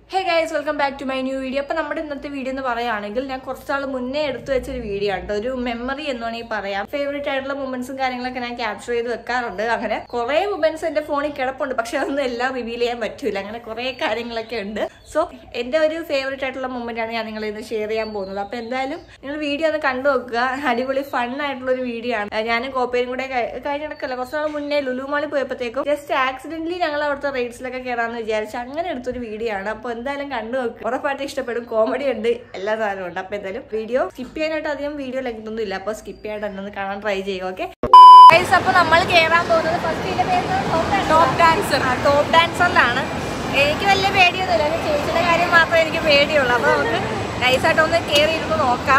Hey guys welcome back to my new video അപ്പൊ നമ്മുടെ ഇന്നത്തെ വീഡിയോ എന്ന് പറയുകയാണെങ്കിൽ ഞാൻ കുറച്ചാൾ മുന്നേ എടുത്തു വെച്ചൊരു വീഡിയോ ആണ് ട്ടോ. ഒരു മെമ്മറി എന്ന് വേണമെങ്കിൽ പറയാം ഫേവറേറ്റ് ആയിട്ടുള്ള മൊമെന്റ്സും കാര്യങ്ങളൊക്കെ ഞാൻ ക്യാപ്ചർ ചെയ്ത് വെക്കാറുണ്ട് അങ്ങനെ കുറെ മൊമെന്റ്സ് എന്റെ ഫോണിൽ കിടപ്പുണ്ട് പക്ഷെ അതൊന്നും എല്ലാം റിവീൽ ചെയ്യാൻ പറ്റൂല അങ്ങനെ കുറെ കാര്യങ്ങളൊക്കെ ഉണ്ട് സോ എന്റെ ഒരു ഫേവറേറ്റ് ആയിട്ടുള്ള മൊമെന്റ് ആണ് ഞാൻ നിങ്ങളെ ഇന്ന് ഷെയർ ചെയ്യാൻ പോകുന്നത് അപ്പൊ എന്തായാലും നിങ്ങൾ വീഡിയോ ഒന്ന് കണ്ടു നോക്കുക അടിപൊളി ഫൺ ആയിട്ടുള്ള ഒരു വീഡിയോ ആണ് ഞാനും കോപ്പയും കൂടെ കഴിഞ്ഞിടക്കല്ല കുറച്ച് നാൾ മുന്നേ ലുലുമാളി പോയപ്പോഴത്തേക്കും ജസ്റ്റ് ആക്സിഡന്റലി ഞങ്ങൾ അവിടുത്തെ റേറ്റ്സിലൊക്കെ കയറാന്ന് വിചാരിച്ചു അങ്ങനെ എടുത്തൊരു വീഡിയോ ആണ് അപ്പൊ എന്തായാലും കണ്ടു നോക്കുക ഉറപ്പായിട്ട് ഇഷ്ടപ്പെടും കോമഡി ഉണ്ട് എല്ലാ സാധനവും ഉണ്ട് അപ്പൊ എന്തായാലും വീഡിയോ സ്കിപ്പ് ചെയ്യാനായിട്ട് അധികം വീഡിയോ ലെങ്ത് ഒന്നും ഇല്ല അപ്പൊ സ്കിപ്പ് ചെയ്യാണ്ട് എന്നെ ഒന്ന് കാണാൻ ട്രൈ ചെയ്യുക ഓക്കെ അപ്പൊ നമ്മൾ കയറാൻ പോകുന്നത് ഫസ്റ്റ് ടോപ്പ് ഡാൻസർ ടോപ്പ് ഡാൻസറിലാണ് എനിക്ക് വലിയ പേടിയൊന്നുമില്ല എന്റെ ചേച്ചിയുടെ കാര്യം മാത്രമേ എനിക്ക് പേടിയുള്ളൂ അപ്പൊ നമുക്ക് നൈസായിട്ട് ഒന്ന് കയറി ഇരുന്ന് നോക്കാം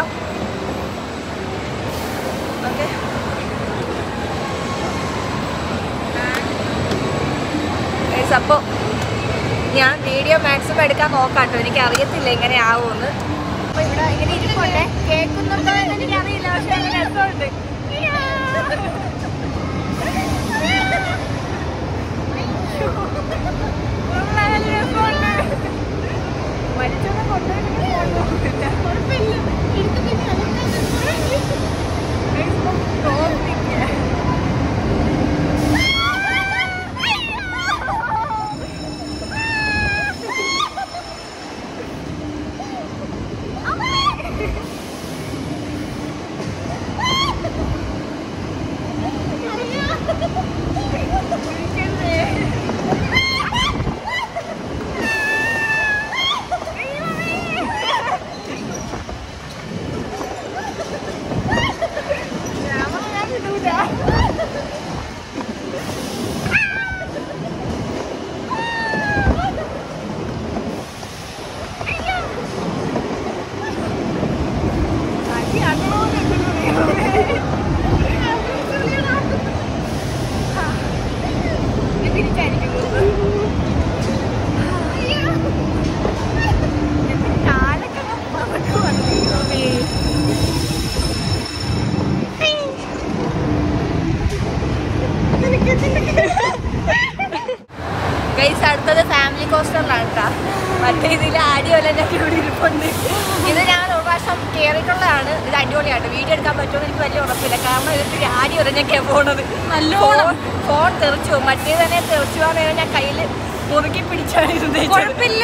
ഓക്കെ അപ്പോൾ ഞാൻ വീഡിയോ മാക്സിമം എടുക്കാൻ നോക്കാട്ടോ എനിക്ക് അറിയത്തില്ല എങ്ങനെ ആവുമെന്ന് അപ്പൊ ഇവിടെ ഇങ്ങനെ ഇരിപ്പുണ്ടേ കേൾക്കുന്നുണ്ടോ എന്ന് എനിക്ക് അറിയില്ല പക്ഷെ നല്ല രസമുണ്ട് നല്ല രസമുണ്ട്. മരിച്ചൊന്നും കൊണ്ടുപോയിട്ടില്ല. കുഴപ്പമില്ല. തോന്നില്ല. ഗൈസ് അടുത്തത് ഫാമിലി കോസ്റ്ററിലാണ് കേട്ടോ മറ്റേ ഇതിൽ ആടിയോല ഞാൻ ഇവിടെ ഇരിപ്പുണ്ട് ഇത് ഞാൻ ഒരു പ്രാവശ്യം കയറിയിട്ടുള്ളതാണ് ഇത് അടിപൊളിയാണ് വീഡിയോ എടുക്കാൻ പറ്റുമെന്ന് എനിക്ക് വലിയ ഉറപ്പില്ല കാരണം ഇതിൽ ആടി ഒരഞ്ഞൊക്കെയാണ് പോണത് നല്ലോണം ഫോൺ തെറിച്ചു പോകും മറ്റേ തന്നെ തെറിച്ചു പോകാൻ ഞാൻ കയ്യിൽ മുറുക്കി പിടിച്ചാണ് ഇരുന്നത് കുഴപ്പമില്ല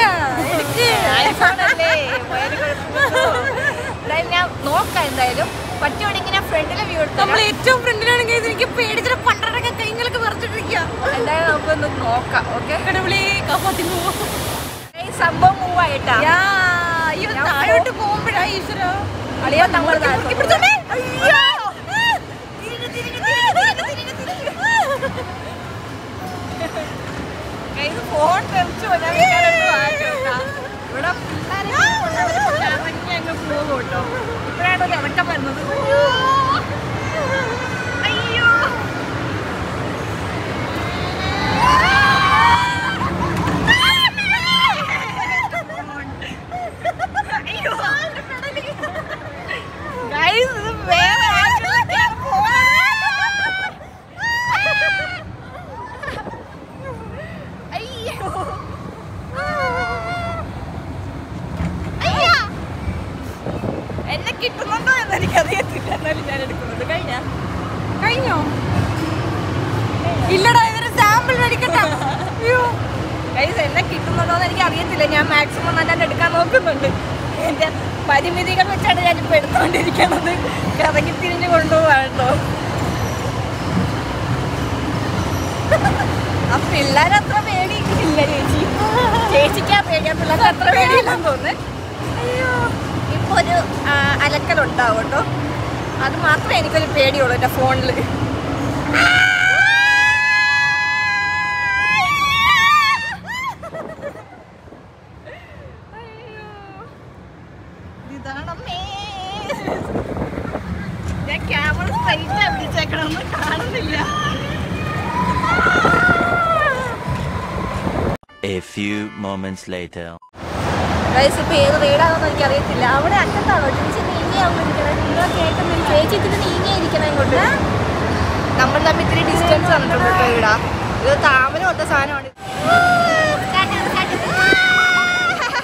എന്തായാലും ഞാൻ നോക്കാം എന്തായാലും പറ്റുവാണെങ്കിൽ ഞാൻ ഫ്രണ്ടിലെ വ്യൂ എടുത്തു നമ്മൾ ഏറ്റവും ഫ്രണ്ടിലാണെങ്കിൽ എനിക്ക് പേടിച്ചിട്ട് പണ്ടൊക്കെ കൈകളൊക്കെ വിറച്ചിട്ടിരിക്കുക എന്തായാലും നമുക്കൊന്ന് നോക്കാം ഓക്കെ കടവിളി കാപ്പാത്തിനു ഈ സംഭവം മൂവ് ആയിട്ടാ അയ്യോ ഞാൻ താഴോട്ട് പോകുമ്പോഴാ ഈശ്വര അളിയാ നമ്മൾ ഫോൺ തെറിച്ചു പോയി. ഞാൻ വിചാരിച്ചു മാറ്റുമെന്നാ. ഇവിടെ പിള്ളേരൊക്കെ ഉള്ളവര് ഇറങ്ങി അങ്ങ് പോകും കേട്ടോ. ഇപ്പോഴാണ് ഒരു ഇറക്കം വരുന്നത് അയ്യോ Guys, ഇത് വേറെ ആറ്റിലേക്കാണ് പോകുന്നത്. അയ്യോ. അയ്യാ. എന്നെ കിട്ടുന്നുണ്ടോ എന്ന് എനിക്കറിയത്തില്ല എന്നാലും ഞാൻ എടുക്കുന്നത് കഴിഞ്ഞ കഴിഞ്ഞോ ഇല്ലടാ ഇതൊരു സാമ്പിൾ മേടിക്കട്ടെ അയ്യോ ഗൈസ് എന്നെ കിട്ടുന്നുണ്ടോ എന്ന് എനിക്ക് അറിയത്തില്ല ഞാൻ മാക്സിമം തന്നെ എടുക്കാൻ നോക്കുന്നുണ്ട് എന്റെ പരിമിതികൾ വെച്ചാണ് ഞാനിപ്പോ എടുത്തുകൊണ്ടിരിക്കണത് കറങ്ങി തിരിഞ്ഞു കൊണ്ടുപോവാട്ടോ ആ പിള്ളേരത്ര പേടിയില്ല ചേച്ചി ചേച്ചിക്ക് ആ പേടി ആ പിള്ളേർക്ക് അത്ര പേടിയില്ലെന്ന് തോന്നുന്നു അയ്യോ ഇപ്പൊ ഒരു ആ, അലക്കലുണ്ടാവും കേട്ടോ അത് മാത്രമേ എനിക്കൊരു പേടിയുള്ളൂ എൻ്റെ ഫോണിൽ ഇതാണമ്മേ ഞാൻ ക്യാമറ സ്ട്രൈറ്റ് പിടിച്ചേക്കണമെന്ന് കാണുന്നില്ല A few moments later. Guys ഇപ്പൊ ഏത് റീഡാണെന്ന് എനിക്ക് അറിയത്തില്ല അവിടെ അറ്റത്താണോ ചേച്ചി നീങ്ങിയാവുമ്പോ ഇരിക്കണേ നിങ്ങൾ കേൾക്കുന്നില്ല ചേച്ചി ഇത്തിരി നീങ്ങിയിരിക്കണേ ഇങ്ങോട്ട് നമ്മൾ തമ്മിൽ ഇത്തിരി ഡിസ്റ്റൻസ് വന്നിട്ടുണ്ട് കേട്ടോ ഇവിടെ ഇത് താമര ഒത്ത സാധനമാണ്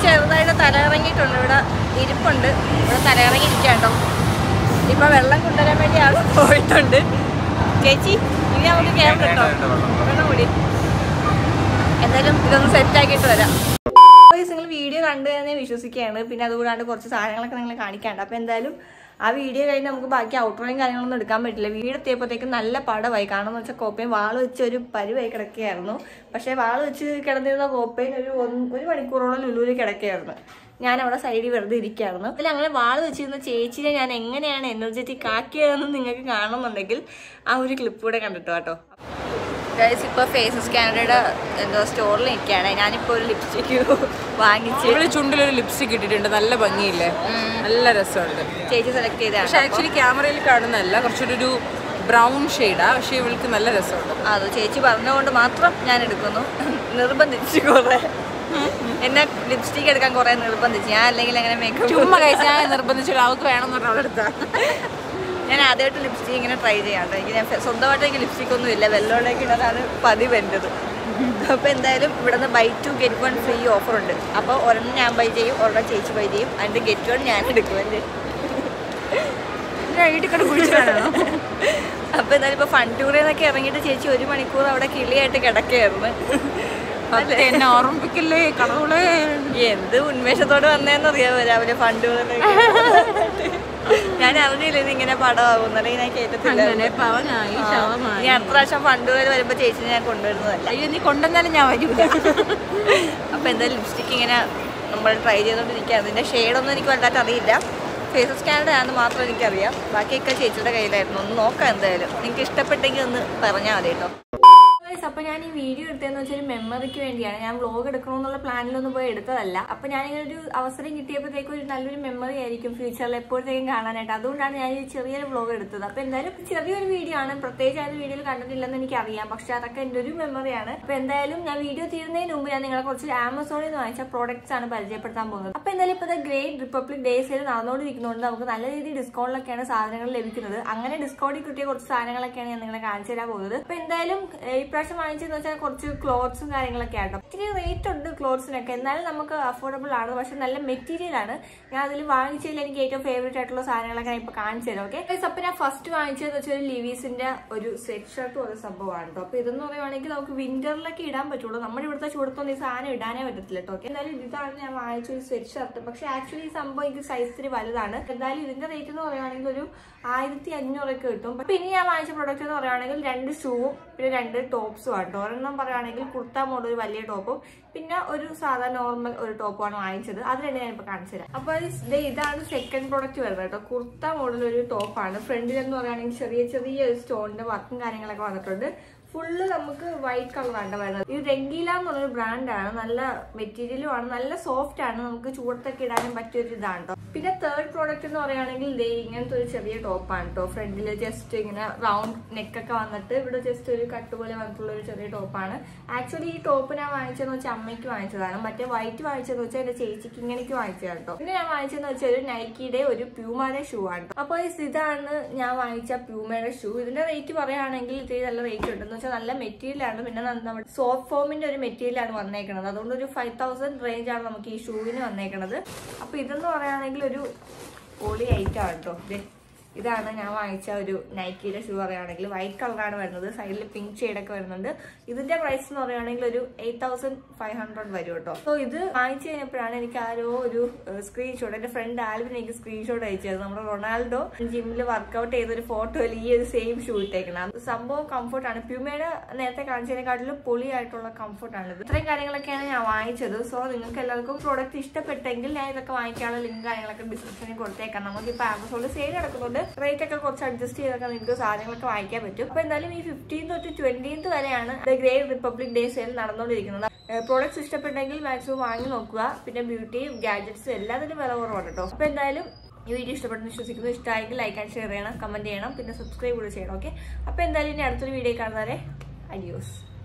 ചെറുതായിട്ട് തലയിറങ്ങിയിട്ടുണ്ട് ഇവിടെ ഇരിപ്പുണ്ട് ഇവിടെ തലയിറങ്ങി ഇരിക്കാണ്ടോ ഇപ്പൊ വെള്ളം കൊണ്ടുവരാൻ വേണ്ടി ആൾ പോയിട്ടുണ്ട് ചേച്ചി ഇനി നമുക്ക് കയറാൻ കേട്ടോ വെള്ളം കൂടി എന്തായാലും ഇതൊന്ന് സെറ്റ് ആക്കിയിട്ട് വരാം നിങ്ങൾ വീഡിയോ കണ്ടു തന്നെ വിശ്വസിക്കുകയാണ് പിന്നെ അതുകൂടാണ്ട് കുറച്ച് സാധനങ്ങളൊക്കെ നിങ്ങൾ കാണിക്കാണ്ട് അപ്പൊ എന്തായാലും ആ വീഡിയോ കഴിഞ്ഞ് നമുക്ക് ബാക്കി ഔട്ട്ലൈൻ കാര്യങ്ങളൊന്നും എടുക്കാൻ പറ്റില്ല വീട് എത്തിയപ്പോഴത്തേക്കും നല്ല പടമായി കാരണം എന്ന് വെച്ചാൽ കോപ്പയും വാള് വെച്ച് ഒരു പരിവായി കിടക്കുകയായിരുന്നു പക്ഷേ വാള് വെച്ച് കിടന്നിരുന്ന കോപ്പയും ഒരു ഒന്ന് ഒരു മണിക്കൂറോളം ലുലുവിൽ കിടക്കുകയായിരുന്നു ഞാൻ അവിടെ സൈഡിൽ വെറുതെ ഇരിക്കുകയായിരുന്നു അതിൽ അങ്ങനെ വാള് വെച്ചിരുന്ന ചേച്ചിനെ ഞാൻ എങ്ങനെയാണ് എനർജറ്റിക് ആക്കിയതെന്ന് നിങ്ങൾക്ക് കാണുന്നുണ്ടെങ്കിൽ ആ ഒരു ക്ലിപ്പ് കൂടെ കണ്ടിട്ടോ കേട്ടോ ഗൈസ് ഇപ്പൊ ഫേസ് സ്കാനറുടെ എന്തോ സ്റ്റോറിൽ നിൽക്കുകയാണ് ഞാനിപ്പോ ഒരു ലിപ്സ്റ്റിക് വാങ്ങിച്ച് ഇവള് ചുണ്ടിലൊരു ലിപ്സ്റ്റിക് ഇട്ടിട്ടുണ്ട് നല്ല ഭംഗിയില്ലേ നല്ല രസമുണ്ട് ചേച്ചി സെലക്ട് ചെയ്താണ് പക്ഷെ ആക്ച്വലി ക്യാമറയിൽ കാണുന്നതല്ല കുറച്ചൊരു ഒരു ബ്രൗൺ ഷെയ്ഡാ പക്ഷെ ഇവൾക്ക് നല്ല രസമുണ്ട് അത് ചേച്ചി പറഞ്ഞുകൊണ്ട് മാത്രം ഞാൻ എടുക്കുന്നു നിർബന്ധിച്ചു കുറെ എന്നെ ലിപ്സ്റ്റിക് എടുക്കാൻ കുറെ നിർബന്ധിച്ചു ഞാൻ അല്ലെങ്കിൽ അങ്ങനെ മേക്കപ്പ് ചുമ്മാ കഴിച്ച് ഞാൻ നിർബന്ധിച്ചിട്ട് അവൾക്ക് വേണം എന്ന് പറഞ്ഞ അവളെടുത്താ ഞാൻ ആദ്യമായിട്ട് ലിപ്സ്റ്റിക് ഇങ്ങനെ ട്രൈ ചെയ്യാട്ടോ എനിക്ക് ഞാൻ ഫെ- സ്വന്തമായിട്ട് എനിക്ക് ലിപ്സ്റ്റിക് ഒന്നും ഇല്ല വെള്ളോടേക്ക് ഇടുന്നതാണ് പതിവ് എൻ്റെത് അപ്പോൾ എന്തായാലും ഇവിടെ നിന്ന് buy two get one free offer ഉണ്ട് അപ്പോൾ ഒരെണ്ണം ഞാൻ ബൈ ചെയ്യും ഒരെണ്ണം ചേച്ചി ബൈ ചെയ്യും അതിൻ്റെ ഗെറ്റ് വൺ ഞാൻ എടുക്കും അല്ലേ വീട്ടിൽ കണ്ട് കുഴിച്ചിട്ടാണോ അപ്പോൾ എന്തായാലും ഇപ്പോൾ ഫൺ ടൂറിൽ നിന്നൊക്കെ ഇറങ്ങിയിട്ട് ചേച്ചി ഒരു മണിക്കൂർ അവിടെ കിളിയായിട്ട് കിടക്കുകയായിരുന്നു അത് എന്നെ ഓർമ്മിപ്പിക്കല്ലേ കടവുളെ എന്ത് ഉന്മേഷത്തോടെ വന്നേന്ന് അറിയാമോ രാവിലെ ഫണ്ട് ഞാൻ അറിഞ്ഞില്ല ഇത് ഇങ്ങനെ പടമാകുന്നത് ഞാൻ കേട്ടിട്ടില്ല അങ്ങനെ പവനായി ശവമായി ഇനി അടുത്ത പ്രാവശ്യം ഫണ്ട് വരെ വരുമ്പോ ചേച്ചിനെ ഞാൻ കൊണ്ടുവരുന്നതല്ല അയ്യോ നീ കൊണ്ടുവന്നാലും ഞാൻ വരൂല അപ്പൊ എന്തായാലും ലിപ്സ്റ്റിക് ഇങ്ങനെ നമ്മൾ ട്രൈ ചെയ്തോണ്ടിരിക്കുക അതിന്റെ ഷെയ്ഡൊന്നും എനിക്ക് വലുതായിട്ട് അറിയില്ല ഫേസ് സ്കാനഡ് ആണെന്ന് മാത്രം എനിക്കറിയാം ബാക്കിയൊക്കെ ചേച്ചിയുടെ കയ്യിലായിരുന്നു ഒന്ന് നോക്കാം എന്തായാലും നിങ്ങൾക്ക് ഇഷ്ടപ്പെട്ടെങ്കിൽ ഒന്ന് പറഞ്ഞാൽ മതി കേട്ടോ അപ്പൊ ഞാൻ ഈ വീഡിയോ എടുത്തതെന്ന് വെച്ചാൽ ഒരു മെമ്മറിക്ക് വേണ്ടിയാണ് ഞാൻ വ്ലോഗ് എടുക്കണമെന്നുള്ള പ്ലാനിലൊന്നും പോയി എടുത്തതല്ല അപ്പൊ ഞാൻ ഇങ്ങനെ ഒരു അവസരം കിട്ടിയപ്പോഴത്തേക്കും ഒരു നല്ലൊരു മെമ്മറി ആയിരിക്കും ഫ്യൂച്ചറിൽ എപ്പോഴത്തേക്കും കാണാനായിട്ട് അതുകൊണ്ടാണ് ഞാൻ ഈ ചെറിയൊരു വ്ലോഗ് എടുത്തത് അപ്പൊ എന്തായാലും ചെറിയൊരു വീഡിയോ ആണ് പ്രത്യേകിച്ച് ആ വീഡിയോയിൽ കണ്ടിട്ടില്ലെന്ന് എനിക്ക് അറിയാം പക്ഷെ അതൊക്കെ എൻ്റെ ഒരു മെമ്മറിയാണ് അപ്പൊ എന്തായാലും ഞാൻ വീഡിയോ തീരുന്നതിന് മുമ്പ് ഞാൻ നിങ്ങളെ കുറച്ച് ആമസോണിൽ നിന്ന് വാങ്ങിച്ച പ്രോഡക്ട്സ് ആണ് പരിചയപ്പെടുത്താൻ പോകുന്നത് അപ്പൊ എന്തായാലും ഇപ്പൊ ഗ്രേറ്റ് റിപ്പബ്ലിക് ഡേ സെയിൽ നടന്നുകൊണ്ടിരിക്കുന്നതുകൊണ്ട് നമുക്ക് നല്ല രീതിയിൽ ഡിസ്കൗണ്ടിലൊക്കെയാണ് സാധനങ്ങൾ ലഭിക്കുന്നത് അങ്ങനെ ഡിസ്കൗണ്ടിൽ കിട്ടിയ കുറച്ച് സാധനങ്ങളൊക്കെയാണ് ഞാൻ നിങ്ങളെ കാണിച്ചു തരാൻ പോകുന്നത് അപ്പൊ എന്തായാലും ഏഹ്, ഇപ്രാവശ്യം വാങ്ങിച്ചെന്ന് വെച്ചാൽ കുറച്ച് ക്ലോത്ത്സും കാര്യങ്ങളൊക്കെ ആട്ടോ ഇത്തിരി റേറ്റ് ഉണ്ട് ക്ലോത്ത്സിനൊക്കെ എന്നാലും നമുക്ക് അഫോർഡബിൾ ആണ് പക്ഷെ നല്ല മെറ്റീരിയൽ ആണ് ഞാൻ അതിൽ വാങ്ങിച്ചതിൽ എനിക്ക് ഏറ്റവും ഫേവറേറ്റ് ആയിട്ടുള്ള സാധനങ്ങളൊക്കെ ഞാൻ ഇപ്പൊ കാണിച്ചു തരാം ഓക്കെ അപ്പൊ ഞാൻ ഫസ്റ്റ് വാങ്ങിച്ചതെന്ന് വെച്ചാൽ ലിവീസിന്റെ ഒരു സെറ്റ് ഷർട്ട് പോലെ സംഭവമാണ് കേട്ടോ അപ്പൊ ഇതെന്ന് പറയുവാണെങ്കിൽ നമുക്ക് വിന്ററിലൊക്കെ ഇടാൻ പറ്റുള്ളൂ നമ്മുടെ ഇവിടുത്തെ ചൂടത്തൊന്നും ഈ സാധനം ഇടാനേ പറ്റത്തില്ല കേട്ടോ ഓക്കെ എന്തായാലും ഇതാണ് ഞാൻ വാങ്ങിച്ച ഒരു സെറ്റ് ഷർട്ട് പക്ഷെ ആക്ച്വലി ഈ സംഭവം എനിക്ക് സൈസ് ഇത്തിരി വലുതാണ് എന്തായാലും ഇതിന്റെ റേറ്റ് എന്ന് പറയുവാണെങ്കിൽ ഒരു ആയിരത്തി അഞ്ഞൂറൊക്കെ കിട്ടും പിന്നെ ഞാൻ വാങ്ങിച്ച പ്രൊഡക്റ്റ് എന്ന് പറയുവാണെങ്കിൽ രണ്ട് ഷൂവും പിന്നെ രണ്ട് ടോപ്സും ആണ് കേട്ടോ ഒരെണ്ണം പറയുവാണെങ്കിൽ കുർത്ത മോഡൽ ഒരു വലിയ ടോപ്പും പിന്നെ ഒരു സാധാ നോർമൽ ഒരു ടോപ്പുമാണ് വാങ്ങിച്ചത് അത് രണ്ട് ഞാൻ ഇപ്പൊ കാണിച്ചു തരാം അപ്പൊ ഇത് ദേ ഇതാണ് സെക്കൻഡ് പ്രൊഡക്റ്റ് വരുന്നത് കേട്ടോ കുർത്ത മോഡൽ ഒരു ടോപ്പാണ് ഫ്രണ്ടിൽ എന്ന് പറയുകയാണെങ്കിൽ ചെറിയ ചെറിയ ഒരു സ്റ്റോണിന്റെ വർക്കും കാര്യങ്ങളൊക്കെ വന്നിട്ടുണ്ട് ഫുള്ള് നമുക്ക് വൈറ്റ് കളറാണ് വരുന്നത് ഇത് രംഗീല എന്ന് പറഞ്ഞൊരു ബ്രാൻഡാണ് നല്ല മെറ്റീരിയലും ആണ് നല്ല സോഫ്റ്റ് ആണ് നമുക്ക് ചൂടത്തൊക്കെ ഇടാനും പറ്റിയ ഒരു ഇതാണ് ട്ടോ. പിന്നെ തേർഡ് പ്രോഡക്റ്റ് എന്ന് പറയുകയാണെങ്കിൽ ദേ ഇങ്ങനത്തെ ഒരു ചെറിയ ടോപ്പാണ് കേട്ടോ ഫ്രണ്ടിൽ ജസ്റ്റ് ഇങ്ങനെ റൗണ്ട് നെക്കൊക്കെ വന്നിട്ട് ഇവിടെ ജസ്റ്റ് ഒരു കട്ട് പോലെ വന്നിട്ടുള്ള ഒരു ചെറിയ ടോപ്പാണ് ആക്ച്വലി ഈ ടോപ്പ് ഞാൻ വാങ്ങിച്ചതെന്ന് വെച്ചാൽ അമ്മയ്ക്ക് വാങ്ങിച്ചതാണ് മറ്റേ വൈറ്റ് വാങ്ങിച്ചതെന്ന് വെച്ചാൽ എന്റെ ചേച്ചിക്ക് ഇങ്ങനെയൊക്കെ വാങ്ങിച്ചതാണ് കേട്ടോ പിന്നെ ഞാൻ വാങ്ങിച്ചതെന്ന് വെച്ചാൽ ഒരു നൈക്കിയുടെ ഒരു പ്യൂമയുടെ ഷൂ ആണ് ട്ടോ. അപ്പോൾ ഈ ഇതാണ് ഞാൻ വാങ്ങിച്ച പ്യൂമയുടെ ഷൂ ഇതിന്റെ റേറ്റ് പറയുകയാണെങ്കിൽ ഇത്തിരി നല്ല റേറ്റ് ഉണ്ട് എന്ന് വെച്ചാൽ നല്ല മെറ്റീരിയൽ ആണ് പിന്നെ ന- നമ്മുടെ സോഫ്റ്റ് ഫോമിന്റെ ഒരു മെറ്റീരിയൽ ആണ് വന്നേക്കുന്നത് അതുകൊണ്ട് ഒരു ഫൈവ് തൗസൻഡ് റേഞ്ച് ആണ് നമുക്ക് ഈ ഷൂവിന് വന്നേക്കുന്നത് അപ്പൊ ഇതെന്ന് പറയുകയാണെങ്കിൽ ഒരു പൊളി ഐറ്റം ആണ് കേട്ടോ ദേ. ഇതാണ് ഞാൻ വാങ്ങിച്ച ഒരു നൈക്കിയുടെ ഷൂ പറയുകയാണെങ്കിൽ വൈറ്റ് കളറാണ് വരുന്നത് സൈഡിൽ പിങ്ക് ഷെയ്ഡൊക്കെ വരുന്നുണ്ട് ഇതിന്റെ പ്രൈസ് എന്ന് പറയുകയാണെങ്കിൽ ഒരു എയ്റ്റ് തൗസൻഡ് ഫൈവ് ഹൺഡ്രഡ് വരും കേട്ടോ സോ ഇത് വാങ്ങിച്ചു കഴിഞ്ഞപ്പോഴാണ് എനിക്ക് ആരോ ഒരു സ്ക്രീൻഷോട്ട് എന്റെ ഫ്രണ്ട് ആൽവിൻ എനിക്ക് സ്ക്രീൻഷോട്ട് അയച്ചത് നമ്മുടെ റൊണാൾഡോ ജിമ്മിൽ വർക്കൗട്ട് ചെയ്ത ഒരു ഫോട്ടോയിൽ ഈ ഒരു സെയിം ഷൂ ഇട്ടേക്കണം സംഭവം കംഫർട്ടാണ് പ്യൂമയുടെ നേരത്തെ കാണിച്ചതിനെക്കാട്ടിലും പൊളിയായിട്ടുള്ള കംഫർട്ടാണ് ഇത് ഇത്രയും കാര്യങ്ങളൊക്കെയാണ് ഞാൻ വാങ്ങിച്ചത് സോ നിങ്ങൾക്ക് എല്ലാവർക്കും പ്രോഡക്റ്റ് ഇഷ്ടപ്പെട്ടെങ്കിൽ ഞാൻ ഇതൊക്കെ വാങ്ങിക്കാനുള്ള ലിങ്ക് കാര്യങ്ങളൊക്കെ ഡിസ്ക്രിപ്ഷനിൽ കൊടുത്തേക്കാം നമുക്ക് ഇപ്പൊ ആമസോണിൽ സെയിൽ നടക്കുന്നുണ്ട് റേറ്റ് ഒക്കെ കുറച്ച് അഡ്ജസ്റ്റ് ചെയ്തൊക്കെ നിങ്ങൾക്ക് സാധനങ്ങളൊക്കെ വാങ്ങിക്കാൻ പറ്റും അപ്പൊ എന്തായാലും ഈ ഫിഫ്റ്റീൻ തൊട്ട് ട്വന്റീൻത്ത് വരെയാണ് the Great Republic Day Sale നടന്നുകൊണ്ടിരിക്കുന്നത് പ്രോഡക്ട്സ് ഇഷ്ടപ്പെട്ടെങ്കിൽ മാക്സിമം വാങ്ങി നോക്കുക പിന്നെ ബ്യൂട്ടിയും ഗാഡ്ജറ്റ്സും എല്ലാത്തിനും വില കുറവാണ് കേട്ടോ അപ്പൊ എന്തായാലും ഈ വീഡിയോ ഇഷ്ടപ്പെട്ടെന്ന് വിശ്വസിക്കുന്നു ഇഷ്ടമായെങ്കിൽ ലൈക്ക് ആൻഡ് ഷെയർ ചെയ്യണം കമന്റ് ചെയ്യണം പിന്നെ സബ്സ്ക്രൈബ് കൂടെ ചെയ്യണം ഓക്കെ അപ്പൊ എന്തായാലും ഇനി അടുത്തൊരു വീഡിയോ കാണുന്നവരെ അഡിയോസ്